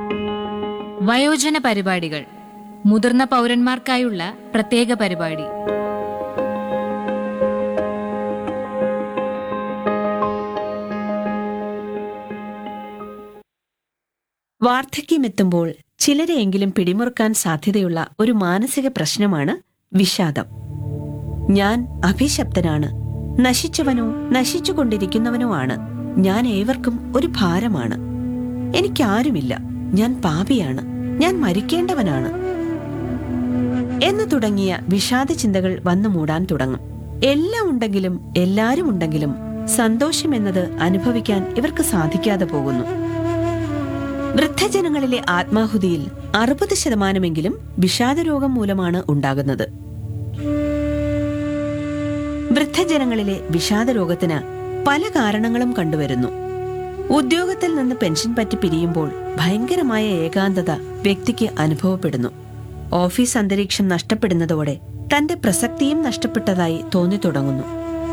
വയോജന പരിപാടികൾ മുതിർന്ന പൗരന്മാർക്കായുള്ള പ്രത്യേക പരിപാടി വാർദ്ധക്യമെത്തുമ്പോൾ ചിലരെയെങ്കിലും പിടിമുറുക്കാൻ സാധ്യതയുള്ള ഒരു മാനസിക പ്രശ്നമാണ് വിഷാദം ഞാൻ അഭിശപ്തനാണ് നശിച്ചവനോ നശിച്ചുകൊണ്ടിരിക്കുന്നവനോ ആണ് ഞാൻ ഏവർക്കും ഒരു ഭാരമാണ് എനിക്കാരുമില്ല ഞാൻ പാപിയാണ് ഞാൻ മരിക്കേണ്ടവനാണ് എന്ന് തുടങ്ങിയ വിഷാദ ചിന്തകൾ വന്നു മൂടാൻ തുടങ്ങും എല്ലാം ഉണ്ടെങ്കിലും എല്ലാരും ഉണ്ടെങ്കിലും സന്തോഷം എന്നത് അനുഭവിക്കാൻ ഇവർക്ക് സാധിക്കാതെ പോകുന്നു വൃദ്ധജനങ്ങളിലെ ആത്മാഹുതിയിൽ അറുപത് ശതമാനമെങ്കിലും വിഷാദരോഗം മൂലമാണ് ഉണ്ടാകുന്നത് വൃദ്ധജനങ്ങളിലെ വിഷാദരോഗത്തിന് പല കാരണങ്ങളും കണ്ടുവരുന്നു ഉദ്യോഗത്തിൽ നിന്ന് പെൻഷൻ പറ്റി പിരിയുമ്പോൾ ഭയങ്കരമായ ഏകാന്തത വ്യക്തിക്ക് അനുഭവപ്പെടുന്നു ഓഫീസ് അന്തരീക്ഷം നഷ്ടപ്പെടുന്നതോടെ തന്റെ പ്രസക്തിയും നഷ്ടപ്പെട്ടതായി തോന്നിത്തുടങ്ങുന്നു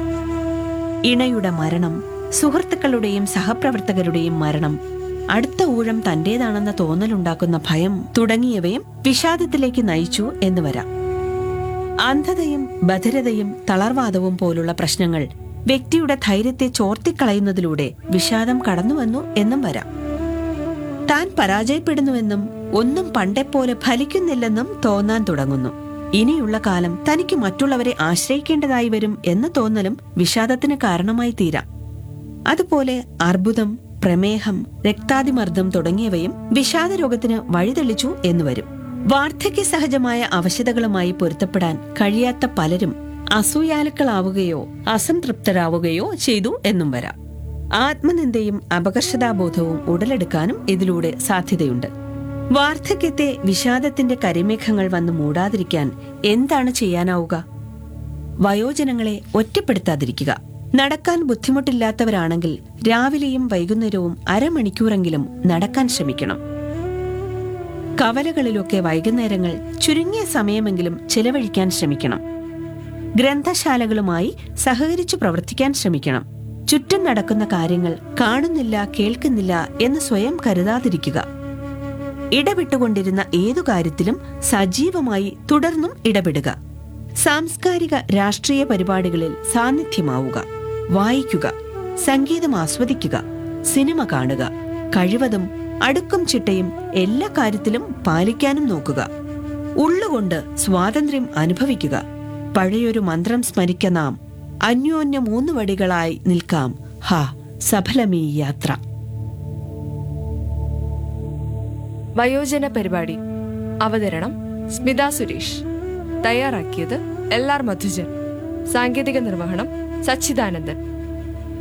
ഇണയുടെ മരണം സുഹൃത്തുക്കളുടെയും സഹപ്രവർത്തകരുടെയും മരണം അടുത്ത ഊഴം തന്റേതാണെന്ന തോന്നലുണ്ടാക്കുന്ന ഭയം തുടങ്ങിയവയും വിഷാദത്തിലേക്ക് നയിച്ചു എന്ന് വരാം അന്ധതയും ബധിരതയും തളർവാദവും പോലുള്ള പ്രശ്നങ്ങൾ വ്യക്തിയുടെ ധൈര്യത്തെ ചോർത്തിക്കളയുന്നതിലൂടെ വിഷാദം കടന്നുവന്നു എന്നും വരാം താൻ പരാജയപ്പെടുന്നുവെന്നും ഒന്നും പണ്ടെപ്പോലെ ഫലിക്കുന്നില്ലെന്നും തോന്നാൻ തുടങ്ങുന്നു ഇനിയുള്ള കാലം തനിക്ക് മറ്റുള്ളവരെ ആശ്രയിക്കേണ്ടതായി വരും എന്ന തോന്നലും വിഷാദത്തിന് കാരണമായി തീരാം അതുപോലെ അർബുദം പ്രമേഹം രക്താതിമർദ്ദം തുടങ്ങിയവയും വിഷാദരോഗത്തിന് വഴിതെളിച്ചു എന്ന് വരും വാർദ്ധക്യ സഹജമായ അവശതകളുമായി പൊരുത്തപ്പെടാൻ കഴിയാത്ത പലരും അസൂയാലുക്കളാവുകയോ അസംതൃപ്തരാവുകയോ ചെയ്തു എന്നും വരാം ആത്മനിന്ദയും അപകർഷതാബോധവും ഉടലെടുക്കാനും ഇതിലൂടെ സാധ്യതയുണ്ട് വാർദ്ധക്യത്തെ വിഷാദത്തിന്റെ കരിമേഘങ്ങൾ വന്ന് മൂടാതിരിക്കാൻ എന്താണ് ചെയ്യാനാവുക വയോജനങ്ങളെ ഒറ്റപ്പെടുത്താതിരിക്കുക നടക്കാൻ ബുദ്ധിമുട്ടില്ലാത്തവരാണെങ്കിൽ രാവിലെയും വൈകുന്നേരവും അരമണിക്കൂറെങ്കിലും നടക്കാൻ ശ്രമിക്കണം കവലകളിലൊക്കെ വൈകുന്നേരങ്ങൾ ചുരുങ്ങിയ സമയമെങ്കിലും ചെലവഴിക്കാൻ ശ്രമിക്കണം ഗ്രന്ഥശാലകളുമായി സഹകരിച്ചു പ്രവർത്തിക്കാൻ ശ്രമിക്കണം ചുറ്റും നടക്കുന്ന കാര്യങ്ങൾ കാണുന്നില്ല കേൾക്കുന്നില്ല എന്ന് സ്വയം കരുതാതിരിക്കുക ഇടപെട്ടുകൊണ്ടിരുന്ന ഏതു കാര്യത്തിലും സജീവമായി തുടർന്നും ഇടപെടുക സാംസ്കാരിക രാഷ്ട്രീയ പരിപാടികളിൽ സാന്നിധ്യമാവുക വായിക്കുക സംഗീതം ആസ്വദിക്കുക സിനിമ കാണുക കഴിവതും അടുക്കും ചിട്ടയും എല്ലാ കാര്യത്തിലും പാലിക്കാനും നോക്കുക ഉള്ളുകൊണ്ട് സ്വാതന്ത്ര്യം അനുഭവിക്കുക പഴയൊരു മന്ത്രം സ്മരിക്ക നാം അന്യോന്യ മൂന്ന് വടികളായി നിൽക്കാം ഹാ സഫലമീ യാത്ര വയോജന പരിപാടി അവതരണം സ്മിത സുരേഷ് തയ്യാറാക്കിയത് എൽ ആർ മധുജൻ സാങ്കേതിക നിർവഹണം സച്ചിദാനന്ദൻ